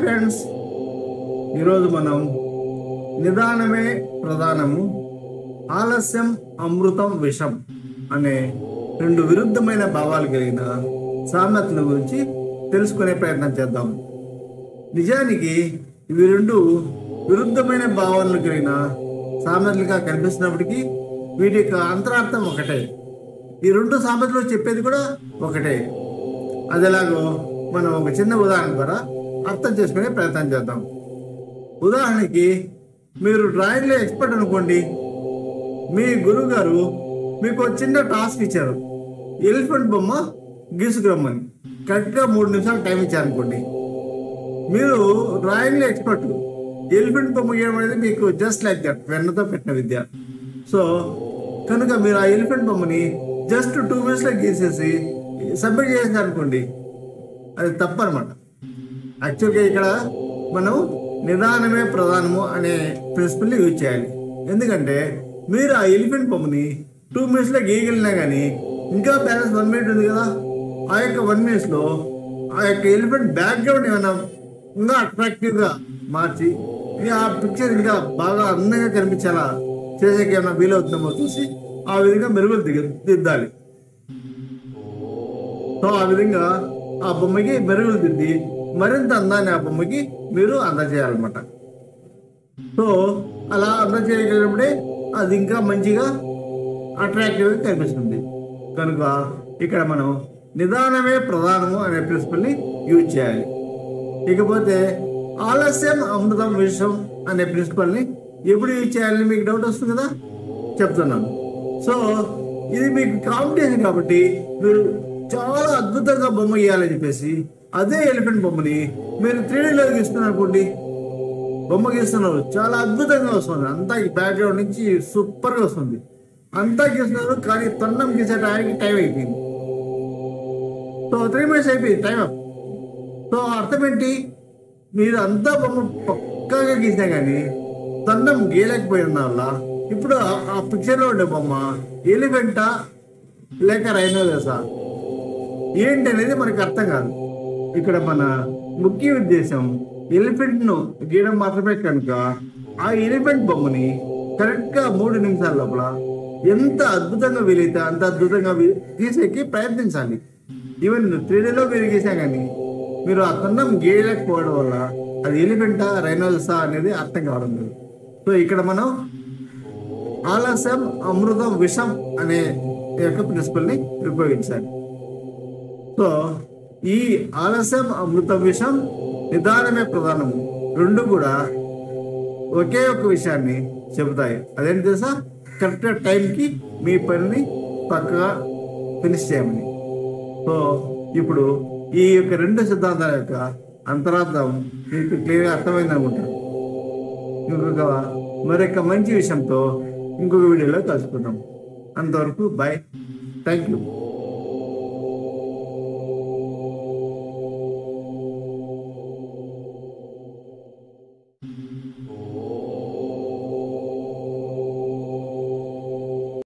friends ఈరోజు మనం నిదానమే ప్రధానము ఆలస్యం అమృతం విషం అనే రెండు విరుద్ధమైన భావాలు కలిగిన సామెతల గురించి తెలుసుకునే ప్రయత్నం చేద్దాం నిజానికి ఇవి రెండు విరుద్ధమైన భావనలు కలిగిన సామెతలుగా కనిపిస్తున్నప్పటికీ వీటి యొక్క అంతరార్థం ఒకటే ఈ రెండు సామెతలు చెప్పేది కూడా ఒకటే అది ఎలాగో మనం ఒక చిన్న ఉదాహరణ ద్వారా అర్థం చేసుకునే ప్రయత్నం చేద్దాం ఉదాహరణకి మీరు డ్రాయింగ్లో ఎక్స్పర్ట్ అనుకోండి మీ గురువు గారు మీకు ఒక చిన్న టాస్క్ ఇచ్చారు ఎలిఫెంట్ బొమ్మ గీసుకురమ్మని కరెక్ట్గా మూడు నిమిషాలు టైం ఇచ్చారనుకోండి మీరు డ్రాయింగ్లో ఎక్స్పర్ట్ ఎలిఫెంట్ బొమ్మ గీయడం అనేది మీకు జస్ట్ లైక్ దట్ వెన్నతో పెట్టిన విద్య సో కనుక మీరు ఆ ఎలిఫెంట్ బొమ్మని జస్ట్ టూ మినిట్స్లో గీసేసి సబ్మిట్ చేసారు అనుకోండి అది తప్పు అనమాట యాక్చువల్గా ఇక్కడ మనం నిదానమే ప్రధానము అనే ప్రిన్సిపల్ని యూజ్ చేయాలి ఎందుకంటే మీరు ఆ ఎలిఫెంట్ బొమ్మని టూ మినిట్స్లో గీయగలిగినా కానీ ఇంకా బ్యాలెన్స్ వన్ మినిట్ ఉంది కదా ఆ యొక్క వన్ మినిట్స్లో ఆ యొక్క ఎలిఫెంట్ బ్యాక్గ్రౌండ్ ఏమైనా ఇంకా అట్రాక్టివ్గా మార్చి ఇంకా ఆ పిక్చర్ ఇంకా బాగా అందంగా కనిపించేలా చేసేకి ఏమైనా వీలవుతుందేమో చూసి ఆ విధంగా మెరుగులు దిగ దిద్దాలి సో ఆ విధంగా ఆ బొమ్మకి మెరుగులు దిద్ది మరింత అందాన్ని ఆ బొమ్మకి మీరు అందజేయాలన్నమాట సో అలా అందజేయగలిగినప్పుడే అది ఇంకా మంచిగా అట్రాక్టివ్గా కనిపిస్తుంది కనుక ఇక్కడ మనం నిదానమే ప్రధానము అనే ప్రిన్సిపల్ని యూజ్ చేయాలి ఇకపోతే ఆలస్యం అమృతం విషయం అనే ప్రిన్సిపల్ని ఎప్పుడు యూజ్ చేయాలని మీకు డౌట్ వస్తుంది కదా చెప్తున్నాను సో ఇది మీకు కాంపిటీషన్ కాబట్టి మీరు చాలా అద్భుతంగా బొమ్మ గీయాలని చెప్పేసి అదే ఎలిఫెంట్ బొమ్మని మీరు త్రీడీలో గీస్తున్నారు అనుకోండి బొమ్మ గీస్తున్నారు చాలా అద్భుతంగా వస్తుంది అంతా బ్యాక్గ్రౌండ్ నుంచి సూపర్గా వస్తుంది అంతా గీస్తున్నారు కానీ తొండం గీసే టైంకి టైం అయిపోయింది సో త్రీ మినిట్స్ అయిపోయింది టైం అప్ సో అర్థం ఏంటి మీరు అంతా బొమ్మ పక్కాగా గీసినా కానీ దండం గీయలేకపోయిన వల్ల ఇప్పుడు ఆ- ఆ పిక్చర్లో ఉండే బొమ్మ ఎలిఫెంటా లేక రైనోదసా ఏంటి అనేది మనకు అర్థం కాదు ఇక్కడ మన ముఖ్య ఉద్దేశం ఎలిఫెంట్ ను గీయడం మాత్రమే కనుక ఆ ఎలిఫెంట్ బొమ్మని కరెక్ట్ గా మూడు నిమిషాల లోపల ఎంత అద్భుతంగా వీలైతే అంత అద్భుతంగా వీ- గీసేకి ప్రయత్నించాలి ఈవెన్ త్రీడీలో మీరు గీసా కానీ మీరు ఆ తొండం గీయలేకపోవడం వల్ల అది ఎలిఫెంటా రైనోదసా అనేది అర్థం కావడం లేదు సో ఇక్కడ మనం ఆలస్యం అమృతం విషం అనే యొక్క ప్రిన్సిపల్ని ఉపయోగించాలి సో ఈ ఆలస్యం అమృత విషం నిదానమే ప్రధానము రెండు కూడా ఒకే ఒక విషయాన్ని చెబుతాయి అదేంటి తెలుసా కరెక్ట్ టైంకి మీ పనిని పక్కగా ఫినిష్ చేయమని సో ఇప్పుడు ఈ యొక్క రెండు సిద్ధాంతాల యొక్క అంతరార్థం మీకు క్లియర్గా అర్థమైంది అనుకుంటాను ఇంకొక మరొక మంచి విషయంతో ఇంకొక వీడియోలో కలుసుకుందాం అంతవరకు బాయ్ థ్యాంక్ యూ